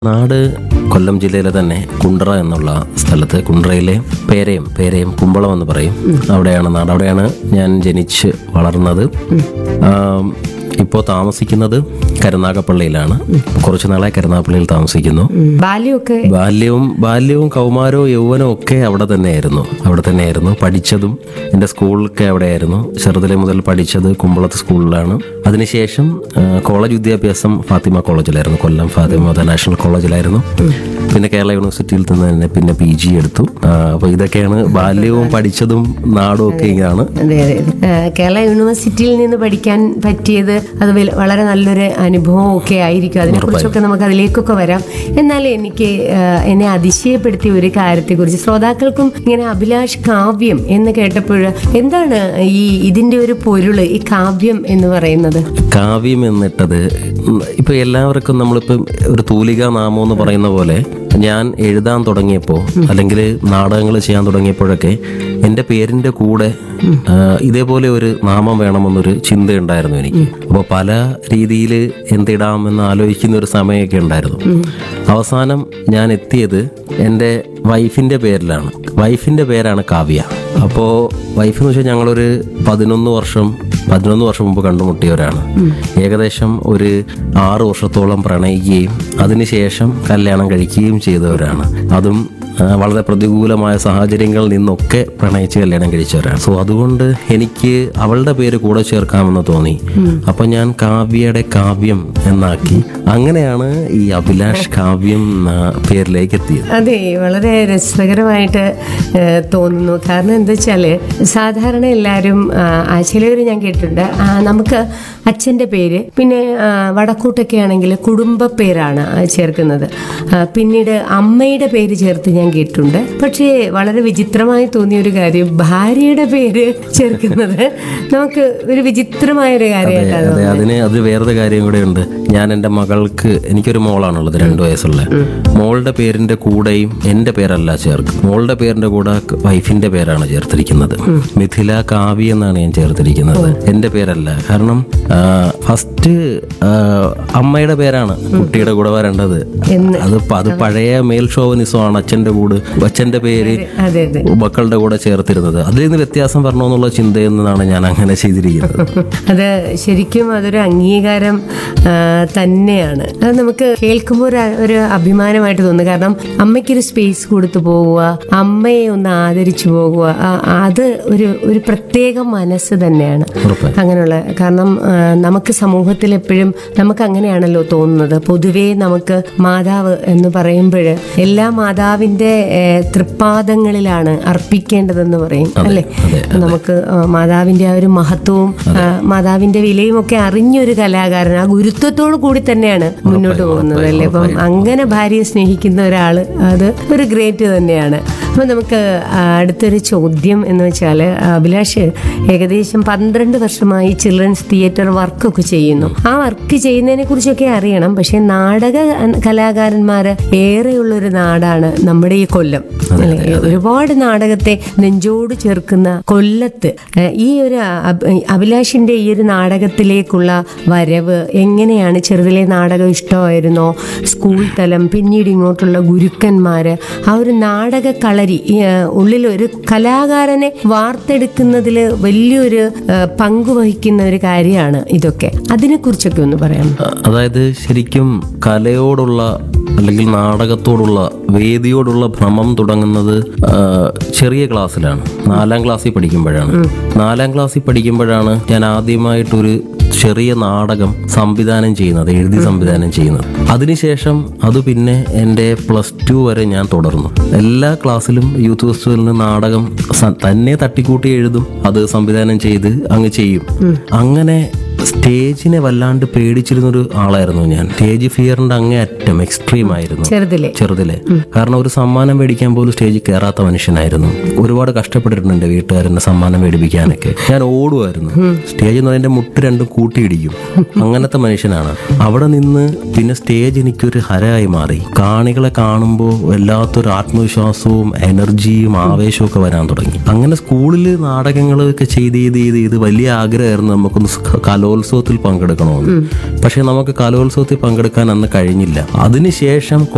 നാട് കൊല്ലം ജില്ലയിലെ തന്നെ കുണ്ട്ര എന്നുള്ള സ്ഥലത്ത് കുണ്ട്രയിലെ പേരയം പേരയം കുമ്പളം എന്ന് പറയും അവിടെയാണ് നാട് അവിടെയാണ് ഞാൻ ജനിച്ച് വളർന്നത് ആം, ഇപ്പോൾ താമസിക്കുന്നത് കരുനാഗപ്പള്ളിയിലാണ് കുറച്ച് നാളായി കരുനാഗപ്പള്ളിയിൽ താമസിക്കുന്നു ബാല്യമൊക്കെ ബാല്യവും ബാല്യവും കൗമാരവും യൗവനവും ഒക്കെ അവിടെ തന്നെയായിരുന്നു അവിടെ തന്നെയായിരുന്നു പഠിച്ചതും എൻ്റെ സ്കൂളൊക്കെ അവിടെയായിരുന്നു ചെറുതിലെ മുതൽ പഠിച്ചത് കുമ്പളത്ത് സ്കൂളിലാണ് അതിനുശേഷം ആ, കോളേജ് വിദ്യാഭ്യാസം ഫാത്തിമ കോളേജിലായിരുന്നു കൊല്ലം ഫാത്തിമ നാഷണൽ കോളേജിലായിരുന്നു പിന്നെ കേരള യൂണിവേഴ്സിറ്റിയിൽ നിന്ന് തന്നെ പിന്നെ പി ജി എടുത്തു അപ്പോൾ ഇതൊക്കെയാണ് ബാല്യവും പഠിച്ചതും നാടും ഒക്കെ ഇങ്ങനെയാണ് അതെ അതെ അതെ. ആ, കേരള യൂണിവേഴ്സിറ്റിയിൽ നിന്ന് പഠിക്കാൻ പറ്റിയത് അത് വല- വളരെ നല്ലൊരു അനുഭവം ഒക്കെ ആയിരിക്കും അതിനെക്കുറിച്ചൊക്കെ നമുക്ക് അതിലേക്കൊക്കെ വരാം എന്നാൽ എനിക്ക് ആ, എന്നെ അതിശയപ്പെടുത്തിയ ഒരു കാര്യത്തെക്കുറിച്ച് ശ്രോതാക്കൾക്കും ഇങ്ങനെ അഭിലാഷ് കാവ്യം എന്ന് കേട്ടപ്പോൾ എന്താണ് ഈ ഇതിന്റെ ഒരു പൊരുള് ഈ കാവ്യം എന്ന് പറയുന്നത് കാവ്യം എന്നിട്ടത് ഇപ്പൊ എല്ലാവർക്കും നമ്മളിപ്പം ഒരു തൂലിക നാമം എന്ന് പറയുന്ന പോലെ ഞാൻ എഴുതാൻ തുടങ്ങിയപ്പോൾ അല്ലെങ്കിൽ നാടകങ്ങൾ ചെയ്യാൻ തുടങ്ങിയപ്പോഴൊക്കെ എൻ്റെ പേരിൻ്റെ കൂടെ ആ, ഇതേപോലെ ഒരു നാമം വേണമെന്നൊരു ചിന്തയുണ്ടായിരുന്നു എനിക്ക് അപ്പോൾ പല രീതിയിൽ എന്തിടാമെന്ന് ആലോചിക്കുന്ന ഒരു സമയമൊക്കെ ഉണ്ടായിരുന്നു അവസാനം ഞാൻ എത്തിയത് എൻ്റെ വൈഫിൻ്റെ പേരിലാണ് വൈഫിൻ്റെ പേരാണ് കാവ്യ അപ്പോൾ വൈഫ് എന്ന് വെച്ചാൽ ഞങ്ങളൊരു പതിനൊന്ന് വർഷം പതിനൊന്ന് വർഷം മുമ്പ് കണ്ടുമുട്ടിയവരാണ് ഏകദേശം ഒരു ആറ് വർഷത്തോളം പ്രണയിക്കുകയും അതിനുശേഷം കല്യാണം കഴിക്കുകയും ചെയ്തവരാണ് അതും ആ, വളരെ പ്രതികൂലമായ സാഹചര്യങ്ങളിൽ നിന്നൊക്കെ പ്രണയിച്ച് കല്യാണം കഴിച്ചവരാണ് സോ അതുകൊണ്ട് എനിക്ക് അവളുടെ പേര് കൂടെ ചേർക്കാമെന്ന് തോന്നി അപ്പൊ ഞാൻ കാവ്യയുടെ കാവ്യം എന്നാക്കി അങ്ങനെയാണ് ഈ അഭിലാഷ് കാവ്യം എന്ന പേരിലേക്ക് എത്തിയത് അതെ വളരെ രസകരമായിട്ട് ഏഹ്, തോന്നുന്നു കാരണം എന്താ വെച്ചാൽ സാധാരണ എല്ലാവരും ആ, ചിലവർ ഞാൻ കേട്ടിട്ടുണ്ട് ആ, നമുക്ക് അച്ഛൻ്റെ പേര് പിന്നെ ആ, വടക്കൂട്ടൊക്കെ ആണെങ്കിൽ കുടുംബ പേരാണ് ആ, ചേർക്കുന്നത് ആ, പിന്നീട് അമ്മയുടെ പേര് ചേർത്ത് ഞാൻ കേട്ടിട്ടുണ്ട് പക്ഷേ വളരെ വിചിത്രമായി തോന്നിയ ഒരു കാര്യം ഭാര്യയുടെ പേര് ചേർക്കുന്നത് നമുക്ക് ഒരു വിചിത്രമായ ഒരു കാര്യമായിട്ടാണ് അതെ അതിന് അത് വേറൊരു കാര്യം കൂടെ ഉണ്ട് ഞാൻ എൻ്റെ മകൾക്ക് എനിക്കൊരു മോളാണുള്ളത് രണ്ടു വയസ്സുള്ള മോളുടെ പേരിന്റെ കൂടെയും എൻ്റെ പേരല്ല ചേർക്കും മോളുടെ പേരിന്റെ കൂടെ വൈഫിന്റെ പേരാണ് ചേർത്തിരിക്കുന്നത് മിഥില കാവ്യ എന്നാണ് ഞാൻ ചേർത്തിരിക്കുന്നത് എൻ്റെ പേരല്ല കാരണം ഫസ്റ്റ് അമ്മയുടെ പേരാണ് കുട്ടിയുടെ കൂടെ വരേണ്ടത് അത് പ- അത് പഴയ മേൽ ഷോവനിസമാണ് അച്ഛൻ്റെ കൂടെ അച്ഛൻ്റെ പേര് അതെ അതെ മക്കളുടെ കൂടെ ചേർത്തിരുന്നത് അതിൽ നിന്ന് വ്യത്യാസം വരണമെന്നുള്ള ചിന്തയിൽ നിന്നാണ് ഞാൻ അങ്ങനെ ചെയ്തിരിക്കുന്നത് അത് ശരിക്കും അതൊരു അംഗീകാരം ആ, തന്നെയാണ് അത് നമുക്ക് കേൾക്കുമ്പോൾ ഒരു ഒരു അഭിമാനമായിട്ട് തോന്നുന്നു കാരണം അമ്മയ്ക്കൊരു സ്പേസ് കൊടുത്തു പോകുക അമ്മയെ ഒന്ന് ആദരിച്ചു പോകുക ആ, അത് ഒരു ഒരു പ്രത്യേക മനസ്സ് തന്നെയാണ് ഉറപ്പായും. അങ്ങനെയുള്ള കാരണം ആ, നമുക്ക് സമൂഹത്തിൽ എപ്പോഴും നമുക്ക് അങ്ങനെയാണല്ലോ തോന്നുന്നത് പൊതുവേ നമുക്ക് മാതാവ് എന്ന് പറയുമ്പോൾ എല്ലാ മാതാവിന്റെ ഏ, തൃപ്പാദങ്ങളിലാണ് അർപ്പിക്കേണ്ടതെന്ന് പറയും അല്ലേ നമുക്ക് ആ, മാതാവിന്റെ ആ ഒരു മഹത്വവും ആ, മാതാവിന്റെ വിലയും ഒക്കെ അറിഞ്ഞൊരു കലാകാരൻ ആ ഗുരുത്വത്തോടു കൂടി തന്നെയാണ് മുന്നോട്ട് പോകുന്നത് അല്ലേ അപ്പം അങ്ങനെ ഭാര്യയെ സ്നേഹിക്കുന്ന ഒരാള് അത് ഒരു ഗ്രേറ്റ് തന്നെയാണ് അപ്പൊ നമുക്ക് ആ, അടുത്തൊരു ചോദ്യം എന്ന് വെച്ചാൽ അഭിലാഷ് ഏകദേശം പന്ത്രണ്ട് വർഷമായി ചിൽഡ്രൻസ് തിയേറ്റർ വർക്കൊക്കെ ചെയ്യുന്നു ആ വർക്ക് ചെയ്യുന്നതിനെ കുറിച്ചൊക്കെ അറിയണം പക്ഷെ നാടക കലാകാരന്മാര് ഏറെയുള്ള ഒരു നാടാണ് നമ്മുടെ ഈ കൊല്ലം അല്ലേ ഒരുപാട് നാടകത്തെ നെഞ്ചോട് ചേർക്കുന്ന കൊല്ലത്ത് ഏഹ്, ഈ ഒരു അഭ- അഭിലാഷിന്റെ ഈ ഒരു നാടകത്തിലേക്കുള്ള വരവ് എങ്ങനെയാണ് ചെറുതിലെ നാടകം ഇഷ്ടമായിരുന്നോ സ്കൂൾ തലം പിന്നീട് ഇങ്ങോട്ടുള്ള ഗുരുക്കന്മാര് ആ ഒരു നാടക കളരി ഈ, ഏഹ്, ഉള്ളിൽ ഒരു കലാകാരനെ വാർത്തെടുക്കുന്നതിൽ വലിയൊരു ഏഹ്, പങ്ക് വഹിക്കുന്ന ഒരു കാര്യമാണ് ഇതൊക്കെ അതിനെക്കുറിച്ചൊക്കെ ഒന്ന് പറയാം അ- അതായത് ശരിക്കും കലയോടുള്ള അല്ലെങ്കിൽ നാടകത്തോടുള്ള വേദിയോടുള്ള ഭ്രമം തുടങ്ങുന്നത് ആ, ചെറിയ ക്ലാസ്സിലാണ് നാലാം ക്ലാസ്സിൽ പഠിക്കുമ്പോഴാണ് നാലാം ക്ലാസ്സിൽ പഠിക്കുമ്പോഴാണ് ഞാൻ ആദ്യമായിട്ടൊരു ചെറിയ നാടകം സംവിധാനം ചെയ്യുന്നത് എഴുതി സംവിധാനം ചെയ്യുന്നത് അതിനുശേഷം അത് പിന്നെ എൻ്റെ പ്ലസ് ടു വരെ ഞാൻ തുടർന്നു എല്ലാ ക്ലാസ്സിലും യൂത്ത് ഫെസ്റ്റിവലിന് നാടകം സ- തന്നെ തട്ടിക്കൂട്ടി എഴുതും അത് സംവിധാനം ചെയ്ത് അങ്ങ് ചെയ്യും അങ്ങനെ സ്റ്റേജിനെ വല്ലാണ്ട് പേടിച്ചിരുന്നൊരു ആളായിരുന്നു ഞാൻ സ്റ്റേജ് ഫിയറിന്റെ അങ്ങേ അറ്റം എക്സ്ട്രീം ആയിരുന്നു ചെറുതിലെ ചെറുതിലെ കാരണം ഒരു സമ്മാനം മേടിക്കാൻ പോലും സ്റ്റേജിൽ കയറാത്ത മനുഷ്യനായിരുന്നു ഒരുപാട് കഷ്ടപ്പെട്ടിട്ടുണ്ട് എൻ്റെ വീട്ടുകാരനെ സമ്മാനം മേടിപ്പിക്കാനൊക്കെ ഞാൻ ഓടുമായിരുന്നു സ്റ്റേജ് എന്ന് പറയുമ്പോൾ മുട്ട് രണ്ടും കൂട്ടിയിടിക്കും അങ്ങനത്തെ മനുഷ്യനാണ് അവിടെ നിന്ന് പിന്നെ സ്റ്റേജ് എനിക്കൊരു ഹരമായി മാറി കാണികളെ കാണുമ്പോൾ വല്ലാത്തൊരു ആത്മവിശ്വാസവും എനർജിയും ആവേശവും ഒക്കെ വരാൻ തുടങ്ങി അങ്ങനെ സ്കൂളിൽ നാടകങ്ങളൊക്കെ ചെയ്ത് ചെയ്ത് ചെയ്ത് ചെയ്ത് വലിയ ആഗ്രഹമായിരുന്നു നമുക്കൊന്ന് സ് കലോത്സവത്തിൽ പങ്കെടുക്കണമെന്ന് പക്ഷെ നമുക്ക് കലോത്സവത്തിൽ പങ്കെടുക്കാൻ അന്ന് കഴിഞ്ഞില്ല അതിനുശേഷം